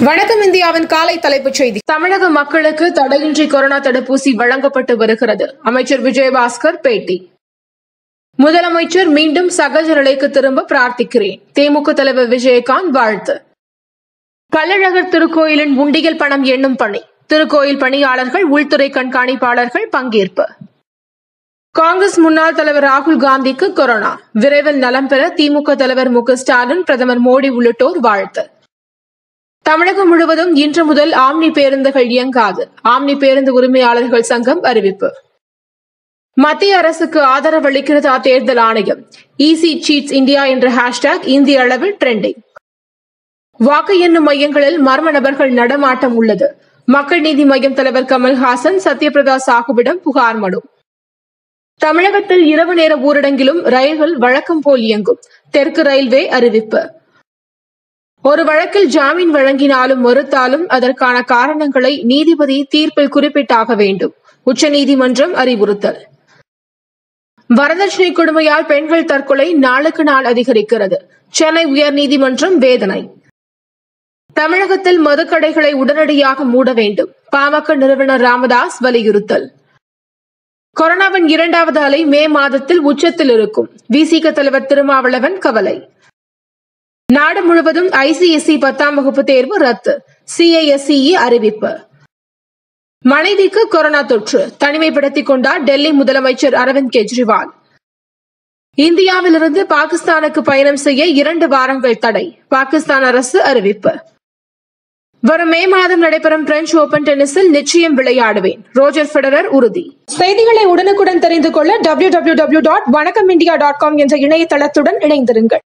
வணக்கம் இந்தியாவின் காலை தலைப்புச் செய்தி தமிழக மக்களுக்கு தடையின்றி கொரோனா தடுப்பூசி வழங்கப்பட்டு வருகிறது அமைச்சர் விஜயபாஸ்கர் பேட்டி முதலமைச்சர் மீண்டும் சகஜ நிலைக்கு திரும்ப பிரார்த்திக்கிறேன் திமுக தலைவர் விஜயகாந்த் வாழ்த்து கள்ளழகர் திருக்கோயிலின் உண்டியல் பணம் எண்ணும் பணி திருக்கோயில் பணியாளர்கள் உள்துறை கண்காணிப்பாளர்கள் பங்கேற்பு காங்கிரஸ் முன்னாள் தலைவர் ராகுல் காந்திக்கு கொரோனா விரைவில் நலம் பெற திமுக தலைவர் மு க ஸ்டாலின் பிரதமர் மோடி உள்ளிட்டோர் வாழ்த்து தமிழகம் முழுவதும் இன்று முதல் ஆம்னி பேருந்துகள் இயங்காது ஆம்னி பேருந்து உரிமையாளர்கள் சங்கம் அறிவிப்பு மத்திய அரசுக்கு ஆதரவு அளிக்கிறதா தேர்தல் ஆணையம் ஈசி சீட்ஸ் இந்தியா என்ற ஹேஷ்டாக் இந்திய அளவில் ட்ரெண்டிங் வாக்கு எண்ணும் மையங்களில் மர்ம நபர்கள் நடமாட்டம் உள்ளது மக்கள் நீதி மய்யம் தலைவர் கமல்ஹாசன் சத்யபிரதா சாஹுவிடம் புகார் மனு தமிழகத்தில் இரவு நேர ஊரடங்கிலும் ரயில்கள் வழக்கம் போல் இயங்கும் தெற்கு ரயில்வே அறிவிப்பு ஒரு வழக்கில் ஜாமீன் வழங்கினாலும் மறுத்தாலும் அதற்கான காரணங்களை நீதிபதி தீர்ப்பில் குறிப்பிட்டாக வேண்டும் உச்சநீதிமன்றம் அறிவுறுத்தல் வரதட்சணை கொடுமையால் பெண்கள் தற்கொலை நாளுக்கு நாள் அதிகரிக்கிறது சென்னை உயர்நீதிமன்றம் வேதனை தமிழகத்தில் மதுக்கடைகளை உடனடியாக மூட வேண்டும் பாமக நிறுவனர் ராமதாஸ் வலியுறுத்தல் கொரோனாவின் இரண்டாவது அலை மே மாதத்தில் உச்சத்தில் இருக்கும் விசிக தலைவர் திருமாவளவன் கவலை நாடு முழுவதும் ஐசிஎஸ்இ பத்தாம் வகுப்பு தேர்வு ரத்து சிஐஎஸ்இ அறிவிப்பு மனைவிக்கு கொரோனா தொற்று தனிமைப்படுத்திக் கொண்டார் டெல்லி முதலமைச்சர் அரவிந்த் கெஜ்ரிவால் இந்தியாவிலிருந்து பாகிஸ்தானுக்கு பயணம் செய்ய இரண்டு வாரங்கள் தடை பாகிஸ்தான் அரசு அறிவிப்பு வரும் மே மாதம் நடைபெறும் பிரெஞ்சு ஓபன் டென்னிஸில் நிச்சயம் விளையாடுவேன் ரோஜர் ஃபெடரர் உறுதி செய்திகளை உடனுக்குடன் தெரிந்து கொள்ள W W W dot Vanakkam India dot com என்ற இணையதளத்துடன் இணைந்திருங்கள்